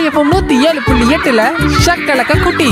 FM நூத்தி ஏழு புள்ளி எட்டுல ஷக்கலக்க குட்டி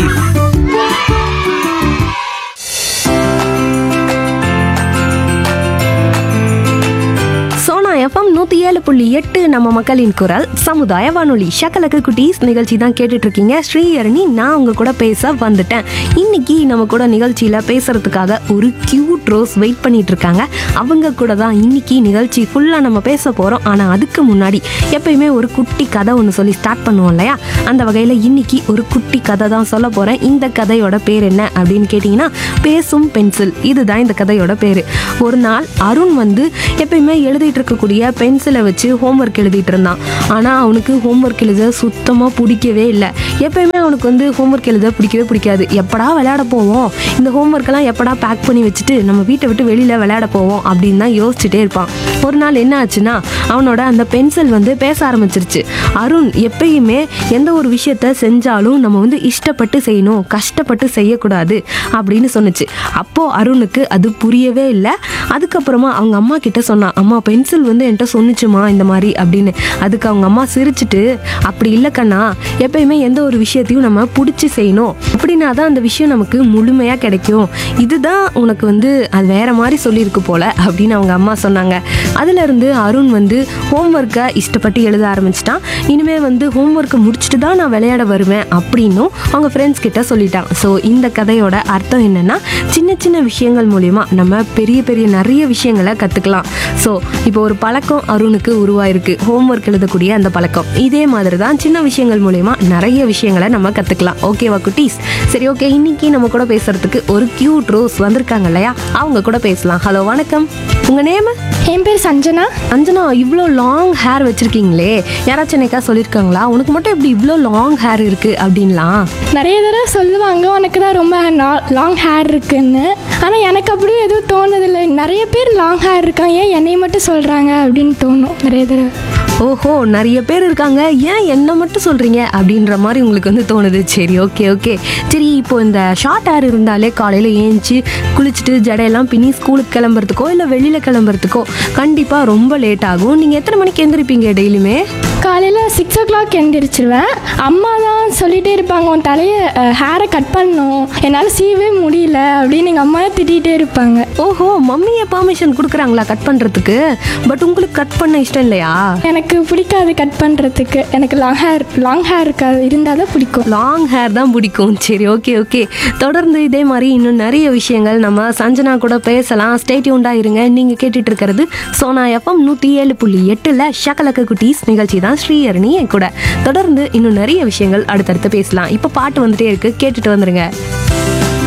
சோனா எஃப்எம் நூற்றி ஏழு புள்ளி எட்டு நம்ம மக்களின் குரல் சமுதாய வானொலி ஷக்கலக்கு குட்டீஸ் நிகழ்ச்சி தான் கேட்டுட்டு இருக்கீங்க ஸ்ரீஹரணி நான் உங்க கூட பேச வந்துட்டேன் இன்னைக்கு நம்ம கூட நிகழ்ச்சியில் பேசுறதுக்காக ஒரு கியூட் ரோஸ் வெயிட் பண்ணிட்டு இருக்காங்க அவங்க கூட தான் இன்னைக்கு நிகழ்ச்சி ஃபுல்லாக நம்ம பேச போகிறோம் ஆனால் அதுக்கு முன்னாடி எப்பயுமே ஒரு குட்டி கதை ஒன்று சொல்லி ஸ்டார்ட் பண்ணுவோம் இல்லையா அந்த வகையில் இன்னைக்கு ஒரு குட்டி கதை தான் சொல்ல போகிறேன் இந்த கதையோட பேர் என்ன அப்படின்னு கேட்டிங்கன்னா பேசும் பென்சில் இதுதான் இந்த கதையோட பேர் ஒரு நாள் அருண் வந்து எப்பயுமே எழுதிட்டு இருக்கக்கூடிய பென்சிலை வச்சு ஹோம்ஒர்க் எழுதிட்டு இருந்தான் ஆனால் அவனுக்கு ஹோம்ஒர்க் எழுத சுத்தமாக பிடிக்கவே இல்லை எப்பயுமே அவனுக்கு வந்து ஹோம்ஒர்க் எழுத பிடிக்கவே பிடிக்காது எப்படா விளையாட போவோம் இந்த ஹோம்ஒர்க்கெல்லாம் எப்படா பேக் பண்ணி வச்சுட்டு நம்ம வீட்டை விட்டு வெளியில் விளையாட போவோம் அப்படின்னு தான் யோசிச்சுட்டே இருப்பான் ஒரு நாள் என்ன ஆச்சுன்னா அவனோட அந்த பென்சில் வந்து பேச ஆரம்பிச்சிருச்சு அருண் எப்பயுமே எந்த ஒரு விஷயத்த செஞ்சாலும் நம்ம வந்து இஷ்டப்பட்டு செய்யணும் கஷ்டப்பட்டு செய்யக்கூடாது அப்படின்னு சொன்னுச்சு அப்போ அருணுக்கு அது புரியவே இல்லை அதுக்கப்புறமா அவங்க அம்மா கிட்ட சொன்னான் அம்மா பென்சில் வந்து என்கிட்ட சொன்னுச்சுமா இந்த மாதிரி அப்படின்னு அதுக்கு அவங்க அம்மா சிரிச்சிட்டு அப்படி இல்லை கண்ணா எப்பயுமே எந்த ஒரு விஷயத்தையும் நம்ம பிடிச்சி செய்யணும் அப்படின்னா தான் அந்த விஷயம் நமக்கு முழுமையாக கிடைக்கும் இதுதான் உனக்கு வந்து அது வேற மாதிரி சொல்லியிருக்கு போல அப்படின்னு அவங்க அம்மா சொன்னாங்க அதுல இருந்து அருண் வந்து ஹோம்ஒர்க்கை இஷ்டப்பட்டு எழுத ஆரம்பிச்சிட்டான் இனிமே வந்து ஹோம்ஒர்க்கை முடிச்சுட்டு தான் நான் விளையாட வருவேன் அப்படின்னும் அவங்க ஃப்ரெண்ட்ஸ் கிட்ட சொல்லிட்டான் ஸோ இந்த கதையோட அர்த்தம் என்னன்னா சின்ன சின்ன விஷயங்கள் மூலியமா நம்ம பெரிய பெரிய நிறைய விஷயங்களை கற்றுக்கலாம் ஸோ இப்போ ஒரு பழக்கம் அருணுக்கு உருவாயிருக்கு ஹோம்ஒர்க் எழுதக்கூடிய அந்த பழக்கம் இதே மாதிரி தான் சின்ன விஷயங்கள் மூலியமா நிறைய விஷயங்களை நம்ம கற்றுக்கலாம் ஓகேவா குட்டீஸ் சரி ஓகே இன்னைக்கு நம்ம கூட பேசுறதுக்கு ஒரு கியூட் ரோஸ் வந்திருக்காங்க இல்லையா அவங்க கூட பேசலாம் ஹலோ வணக்கம் உங்க நேம் என் பேர் சஞ்சனா அஞ்சனா இவ்வளோ லாங் ஹேர் வச்சிருக்கீங்களே யாராச்சும் என்னைக்கா சொல்லியிருக்காங்களா உனக்கு மட்டும் எப்படி இவ்வளோ லாங் ஹேர் இருக்கு அப்படின்லாம் நிறைய தடவை சொல்லுவாங்க உனக்கு தான் ரொம்ப லாங் ஹேர் இருக்குன்னு ஆனால் எனக்கு அப்படி எதுவும் தோணுதில்லை நிறைய பேர் லாங் ஹேர் இருக்காங்க ஏன் என்னை மட்டும் சொல்கிறாங்க அப்படின்னு தோணும் நிறைய தடவை ஓஹோ நிறைய பேர் இருக்காங்க ஏன் என்ன மட்டும் சொல்றீங்க அப்படின்ற மாதிரி உங்களுக்கு வந்து தோணுது சரி ஓகே ஓகே சரி இப்போ இந்த ஷார்ட் ஹேர் இருந்தாலே காலையில் ஏஞ்சி குளிச்சுட்டு ஜடையெல்லாம் பின்னி ஸ்கூலுக்கு கிளம்புறதுக்கோ இல்லை வெளியில் கிளம்புறதுக்கோ கண்டிப்பாக ரொம்ப லேட் ஆகும் நீங்கள் எத்தனை மணிக்கு எந்திரிப்பீங்க டெய்லியுமே காலையில் சிக்ஸ் ஓ கிளாக் எந்திரிச்சிருவேன் அம்மா தான் சொல்லிகிட்டே இருப்பாங்க உன் தலையை ஹேரை கட் பண்ணணும் என்னால் சீவே முடியல அப்படின்னு எங்கள் அம்மா தான் திட்டிகிட்டே இருப்பாங்க ஓஹோ மம்மியை பர்மிஷன் கொடுக்குறாங்களா கட் பண்ணுறதுக்கு பட் உங்களுக்கு கட் பண்ண இஷ்டம் இல்லையா எனக்கு பிடிக்காது கட் பண்ணுறதுக்கு எனக்கு லாங் ஹேர் லாங் ஹேர் இருக்காது இருந்தால் தான் பிடிக்கும் லாங் ஹேர் தான் பிடிக்கும் சரி ஓகே ஓகே தொடர்ந்து இதே மாதிரி இன்னும் நிறைய விஷயங்கள் நம்ம சஞ்சனா கூட பேசலாம் ஸ்டேட்யூண்டாக இருங்க நீங்கள் கேட்டுட்டு இருக்கிறது சோனா எஃப்எம் நூற்றி ஏழு புள்ளி எட்டில் ஷக்கலக்க குட்டீஸ் நிகழ்ச்சி தான் ஸ்ரீஹரணி என் கூட தொடர்ந்து இன்னும் நிறைய விஷயங்கள் அடுத்தடுத்து பேசலாம் இப்போ பாட்டு வந்துட்டே இருக்கு கேட்டுட்டு வந்துருங்க